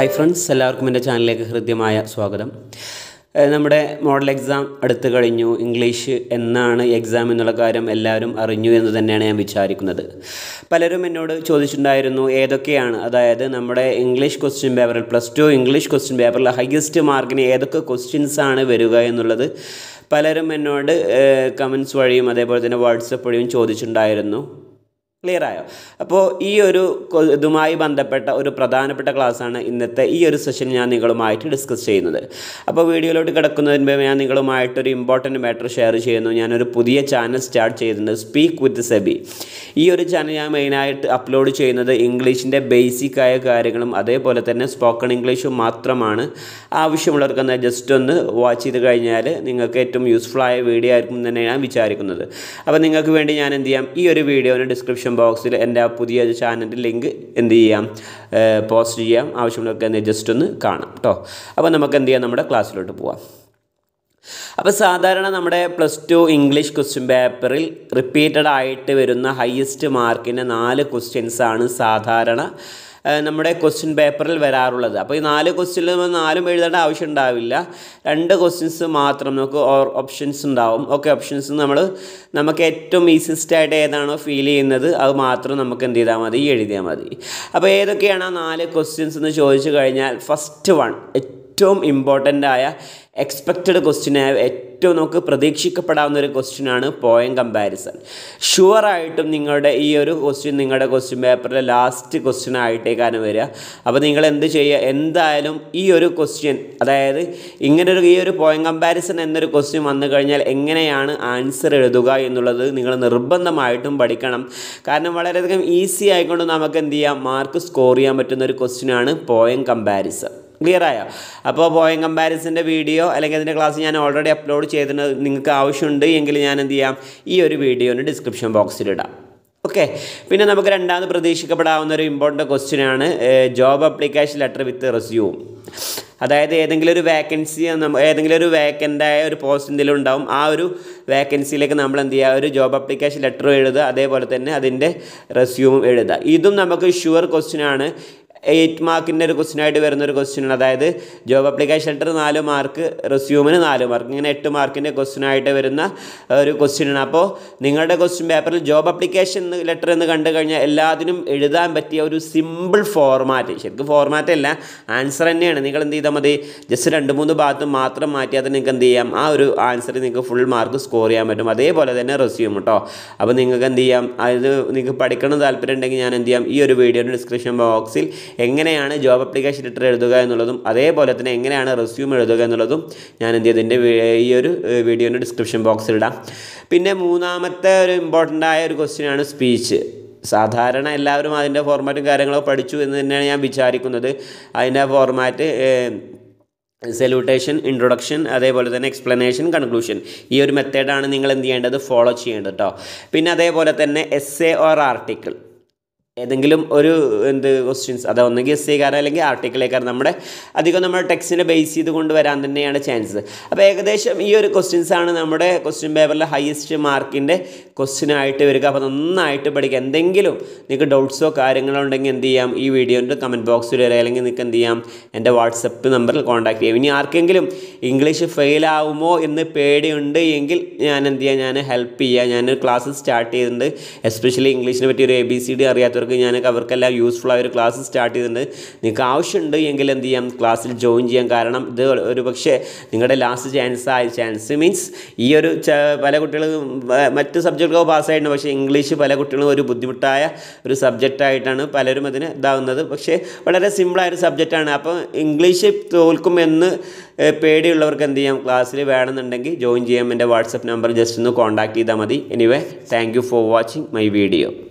hi friends എല്ലാവർക്കും എൻ്റെ ചാനലിലേക്ക് ഹൃദ്യമായ സ്വാഗതം ഏഹ് നമ്മുടെ മോഡൽ എക്സാം അടുത്ത് കഴിഞ്ഞു ഇംഗ്ലീഷ് എന്നാണ് എക്സാം എന്നുള്ള കാര്യം എല്ലാവരും അറിഞ്ഞു എന്ന് തന്നെയാണ് ഞാൻ വിചാരിക്കുന്നത് പലരും എന്നോട് ചോദിച്ചിട്ടുണ്ടായിരുന്നു ഏതൊക്കെയാണ് അതായത് നമ്മുടെ ഇംഗ്ലീഷ് ക്വസ്റ്റ്യൻ പേപ്പറിൽ പ്ലസ് ടു ഇംഗ്ലീഷ് ക്വസ്റ്റ്യൻ പേപ്പറിൽ ഹയസ്റ്റ് മാർക്കിന് ഏതൊക്കെ ക്വസ്റ്റ്യൻസ് ആണ് വരിക എന്നുള്ളത് പലരും എന്നോട് കമൻസ് വഴിയും അതേപോലെ തന്നെ വാട്സപ്പ് വഴിയും ചോദിച്ചിട്ടുണ്ടായിരുന്നു ക്ലിയർ ആയോ അപ്പോൾ ഈ ഒരു കൊ- ഇതുമായി ബന്ധപ്പെട്ട ഒരു പ്രധാനപ്പെട്ട ക്ലാസ്സാണ് ഇന്നത്തെ ഈ ഒരു സെഷൻ ഞാൻ നിങ്ങളുമായിട്ട് ഡിസ്കസ് ചെയ്യുന്നത് അപ്പോൾ വീഡിയോയിലോട്ട് കിടക്കുന്നതിന് മുമ്പ് ഞാൻ നിങ്ങളുമായിട്ടൊരു ഇമ്പോർട്ടൻറ്റ് മാറ്റർ ഷെയർ ചെയ്യുന്നു ഞാനൊരു പുതിയ ചാനൽ സ്റ്റാർട്ട് ചെയ്യുന്നുണ്ട് സ്പീക്ക് വിത്ത് സെബി ഈ ഒരു ചാനൽ ഞാൻ മെയിനായിട്ട് അപ്ലോഡ് ചെയ്യുന്നത് ഇംഗ്ലീഷിൻ്റെ ബേസിക് ആയ കാര്യങ്ങളും അതേപോലെ തന്നെ സ്പോക്കൺ ഇംഗ്ലീഷും മാത്രമാണ് ആവശ്യമുള്ളവർക്ക് എന്നാൽ ജസ്റ്റ് ഒന്ന് വാച്ച് ചെയ്ത് കഴിഞ്ഞാൽ നിങ്ങൾക്ക് ഏറ്റവും യൂസ്ഫുൾ ആയ വീഡിയോ ആയിരിക്കും എന്ന് തന്നെ ഞാൻ വിചാരിക്കുന്നത് അപ്പോൾ നിങ്ങൾക്ക് വേണ്ടി ഞാൻ എന്ത് ചെയ്യാം ഈ ഒരു വീഡിയോന് ഡിസ്ക്രിപ്ഷൻ ബോക്സിൽ എൻ്റെ ആ പുതിയ ചാനലിൻ്റെ ലിങ്ക് എന്ത് ചെയ്യാം പോസ്റ്റ് ചെയ്യാം ആവശ്യമുള്ളവർക്ക് എന്ത് ജസ്റ്റ് ഒന്ന് കാണാം കേട്ടോ അപ്പോൾ നമുക്ക് എന്ത് ചെയ്യാം നമ്മുടെ ക്ലാസ്സിലോട്ട് പോവാം അപ്പോൾ സാധാരണ നമ്മുടെ പ്ലസ് ടു ഇംഗ്ലീഷ് ക്വസ്റ്റ്യൻ പേപ്പറിൽ റിപ്പീറ്റഡ് ആയിട്ട് വരുന്ന ഹയസ്റ്റ് മാർക്കിൻ്റെ നാല് ക്വസ്റ്റ്യൻസ് ആണ് സാധാരണ ആ, നമ്മുടെ ക്വസ്റ്റ്യൻ പേപ്പറിൽ വരാറുള്ളത് അപ്പോൾ ഈ നാല് ക്വസ്റ്റ്യനിൽ നമ്മൾ നാലും എഴുതേണ്ട ആവശ്യം ഉണ്ടാവില്ല രണ്ട് ക്വസ്റ്റ്യൻസ് മാത്രം നമുക്ക് ഓപ്ഷൻസ് ഉണ്ടാവും ഓക്കെ ഓപ്ഷൻസ് നമ്മൾ നമുക്ക് ഏറ്റവും ഈസിയസ്റ്റ് ആയിട്ട് ഏതാണോ ഫീൽ ചെയ്യുന്നത് അത് മാത്രം നമുക്ക് എന്ത് ചെയ്താൽ മതി എഴുതിയാൽ മതി അപ്പോൾ ഏതൊക്കെയാണ് ആ നാല് ക്വസ്റ്റ്യൻസ് എന്ന് ചോദിച്ചു കഴിഞ്ഞാൽ ഫസ്റ്റ് വൺ ഏറ്റവും ഇമ്പോർട്ടൻ്റ് ആയ എക്സ്പെക്റ്റഡ് ക്വസ്റ്റ്യനായ ഏറ്റവും നമുക്ക് പ്രതീക്ഷിക്കപ്പെടാവുന്ന ഒരു ക്വസ്റ്റ്യനാണ് പോയിന്റ് കമ്പാരിസൺ ഷുവറായിട്ടും നിങ്ങളുടെ ഈ ഒരു ക്വസ്റ്റ്യൻ നിങ്ങളുടെ ക്വസ്റ്റ്യൻ പേപ്പറിലെ ലാസ്റ്റ് ക്വസ്റ്റ്യൻ ആയിട്ടേക്കാണ് വരിക അപ്പോൾ നിങ്ങൾ എന്ത് ചെയ്യുക എന്തായാലും ഈ ഒരു ക്വസ്റ്റ്യൻ അതായത് ഇങ്ങനൊരു ഈ ഒരു പോയിന്റ് കമ്പാരിസൺ എന്നൊരു ക്വസ്റ്റ്യൻ വന്നു കഴിഞ്ഞാൽ എങ്ങനെയാണ് ആൻസർ എഴുതുക എന്നുള്ളത് നിങ്ങൾ നിർബന്ധമായിട്ടും പഠിക്കണം കാരണം വളരെയധികം ഈസി ആയിക്കൊണ്ട് നമുക്ക് എന്ത് ചെയ്യാം മാർക്ക് സ്കോർ ചെയ്യാൻ പറ്റുന്ന ഒരു ക്വസ്റ്റ്യനാണ് പോയിന്റ് കമ്പാരിസൺ ക്ലിയർ ആയോ അപ്പോൾ പോയിന്റ് കമ്പാരിസൻ്റെ വീഡിയോ അല്ലെങ്കിൽ അതിൻ്റെ ക്ലാസ് ഞാൻ ഓൾറെഡി അപ്ലോഡ് ചെയ്തിട്ടുണ്ട് നിങ്ങൾക്ക് ആവശ്യമുണ്ട് എങ്കിൽ ഞാൻ എന്ത് ചെയ്യാം ഈ ഒരു വീഡിയോന് ഡിസ്ക്രിപ്ഷൻ ബോക്സിൽ ഇടാം ഓക്കെ പിന്നെ നമുക്ക് രണ്ടാമത് പ്രതീക്ഷിക്കപ്പെടാവുന്ന ഒരു ഇമ്പോർട്ടൻ്റ് ക്വസ്റ്റ്യൻ ആണ് job application letter with resume അതായത് ഏതെങ്കിലും ഒരു വേക്കൻസി ഏതെങ്കിലും ഒരു വേക്കൻ്റായ ഒരു പോസ്റ്റ് എന്തെങ്കിലും ഉണ്ടാവും ആ ഒരു വേക്കൻസിയിലേക്ക് നമ്മൾ എന്ത് ചെയ്യുക ഒരു ജോബ് അപ്ലിക്കേഷൻ ലെറ്റർ എഴുതുക അതേപോലെ തന്നെ അതിൻ്റെ റെസ്യൂമും എഴുതുക ഇതും നമുക്ക് ഷുവർ ക്വസ്റ്റ്യൻ ആണ് എയ്റ്റ് മാർക്കിൻ്റെ ഒരു ക്വസ്റ്റ്യൻ ആയിട്ട് വരുന്ന ഒരു ക്വസ്റ്റ്യൻ ആണ് അതായത് ജോബ് അപ്ലിക്കേഷൻ ലെറ്റർ നാല് മാർക്ക് റെസ്യൂമിന് നാല് മാർക്ക് ഇങ്ങനെ എട്ട് മാർക്കിൻ്റെ ക്വസ്റ്റ്യൻ ആയിട്ട് വരുന്ന ഒരു ക്വസ്റ്റ്യൻ ആണ് അപ്പോൾ നിങ്ങളുടെ ക്വസ്റ്റ്യൻ പേപ്പറിൽ ജോബ് അപ്ലിക്കേഷൻ ലെറ്റർ എന്ന് കണ്ടു കഴിഞ്ഞാൽ എല്ലാത്തിനും എഴുതാൻ പറ്റിയ ഒരു സിമ്പിൾ ഫോർമാറ്റ് ശരിക്കും ഫോർമാറ്റ് അല്ല ആൻസർ തന്നെയാണ് നിങ്ങൾ എന്ത് ചെയ്താൽ മതി ജസ്റ്റ് രണ്ട് മൂന്ന് ഭാഗത്ത് മാത്രം മാറ്റിയാൽ നിങ്ങൾക്ക് എന്ത് ചെയ്യാം ആ ഒരു ആൻസർ നിങ്ങൾക്ക് ഫുൾ മാർക്ക് സ്കോർ ചെയ്യാൻ പറ്റും അതേപോലെ തന്നെ റെസ്യൂം കേട്ടോ അപ്പോൾ നിങ്ങൾക്ക് എന്ത് ചെയ്യാം അത് നിങ്ങൾക്ക് പഠിക്കണം താല്പര്യം ഉണ്ടെങ്കിൽ ഞാൻ എന്ത് ചെയ്യാം ഈ ഒരു വീഡിയോയുടെ ഡിസ്ക്രിപ്ഷൻ ബോക്സിൽ എങ്ങനെയാണ് ജോബ് അപ്ലിക്കേഷൻ ലെറ്റർ എഴുതുക എന്നുള്ളതും അതേപോലെ തന്നെ എങ്ങനെയാണ് റെസ്യൂം എഴുതുക എന്നുള്ളതും ഞാൻ എന്ത് ചെയ്തതിൻ്റെ ഈ ഒരു വീഡിയോൻ്റെ ഡിസ്ക്രിപ്ഷൻ ബോക്സിൽ ഇടാം പിന്നെ മൂന്നാമത്തെ ഒരു ഇമ്പോർട്ടൻ്റ് ആയ ഒരു ക്വസ്റ്റ്യൻ ആണ് സ്പീച്ച് സാധാരണ എല്ലാവരും അതിൻ്റെ ഫോർമാറ്റും കാര്യങ്ങളൊക്കെ പഠിച്ചു എന്ന് തന്നെയാണ് ഞാൻ വിചാരിക്കുന്നത് അതിൻ്റെ ഫോർമാറ്റ് സെല്യൂട്ടേഷൻ ഇൻട്രൊഡക്ഷൻ അതേപോലെ തന്നെ എക്സ്പ്ലനേഷൻ കൺക്ലൂഷൻ ഈ ഒരു മെത്തേഡാണ് നിങ്ങൾ എന്ത് ചെയ്യേണ്ടത് ഫോളോ ചെയ്യേണ്ടത് കേട്ടോ പിന്നെ അതേപോലെ തന്നെ എസ് എ ഓർ ആർട്ടിക്കിൾ ഏതെങ്കിലും ഒരു എന്ത് ക്വസ്റ്റ്യൻസ് അത് ഒന്നെങ്കിൽ എസ് കാരണം അല്ലെങ്കിൽ ആർട്ടിക്കിളേക്കാരം നമ്മുടെ അധികം നമ്മുടെ ടെക്സ്റ്റിനെ ബേസ് ചെയ്ത് കൊണ്ടുവരാൻ തന്നെയാണ് ചാൻസസ് അപ്പോൾ ഏകദേശം ഈ ഒരു ക്വസ്റ്റ്യൻസ് ആണ് നമ്മുടെ ക്വസ്റ്റ്യൻ പേപ്പറിലെ ഹയസ്റ്റ് മാർക്കിൻ്റെ ക്വസ്റ്റ്യൻ ആയിട്ട് വരിക അപ്പോൾ നന്നായിട്ട് പഠിക്കുക എന്തെങ്കിലും നിങ്ങൾക്ക് ഡൗട്ട്സോ കാര്യങ്ങളോ ഉണ്ടെങ്കിൽ എന്ത് ചെയ്യാം ഈ വീഡിയോൻ്റെ കമൻറ്റ് ബോക്സിൽ വരിക അല്ലെങ്കിൽ നിങ്ങൾക്ക് എന്ത് ചെയ്യാം എൻ്റെ വാട്സപ്പ് നമ്പറിൽ കോൺടാക്ട് ചെയ്യാം ഇനി ആർക്കെങ്കിലും ഇംഗ്ലീഷ് ഫെയിൽ ആവുമോ എന്ന് പേടിയുണ്ട് എങ്കിൽ ഞാൻ എന്ത് ചെയ്യാം ഞാൻ ഹെൽപ്പ് ചെയ്യുക ഞാൻ ക്ലാസ് സ്റ്റാർട്ട് ചെയ്തിട്ടുണ്ട് എസ്പെഷ്യലി ഇംഗ്ലീഷിനെ പറ്റി ഒരു എ ബി സി ഡി അറിയാത്തവർക്ക് ഞാൻ അവർക്കെല്ലാം യൂസ്ഫുൾ ആയ ഒരു ക്ലാസ് സ്റ്റാർട്ട് ചെയ്തിട്ടുണ്ട് നിങ്ങൾക്ക് ആവശ്യമുണ്ട് എങ്കിൽ എന്ത് ചെയ്യാം ക്ലാസ്സിൽ ജോയിൻ ചെയ്യാം കാരണം ഇത് ഒരു പക്ഷേ നിങ്ങളുടെ ലാസ്റ്റ് ചാൻസ് ആയ ചാൻസ് മീൻസ് ഈ ഒരു ച- പല കുട്ടികളും വ- മറ്റ് സബ്ജക്റ്റുകളൊക്കെ പാസ്സായിട്ടുണ്ട് പക്ഷേ ഇംഗ്ലീഷ് പല കുട്ടികളും ഒരു ബുദ്ധിമുട്ടായ ഒരു സബ്ജക്റ്റായിട്ടാണ് പലരും അതിന് ഇതാവുന്നത് പക്ഷേ വളരെ സിമ്പിളായ ഒരു സബ്ജക്റ്റാണ് അപ്പോൾ ഇംഗ്ലീഷ് തോൽക്കുമെന്ന് ഏഹ്, പേടിയുള്ളവർക്ക് എന്ത് ചെയ്യാം ക്ലാസ്സിൽ വേണമെന്നുണ്ടെങ്കിൽ ജോയിൻ ചെയ്യാം എൻ്റെ വാട്സപ്പ് നമ്പർ ജസ്റ്റ് ഒന്ന് കോൺടാക്ട് ചെയ്താൽ മതി anyway thank you for watching my video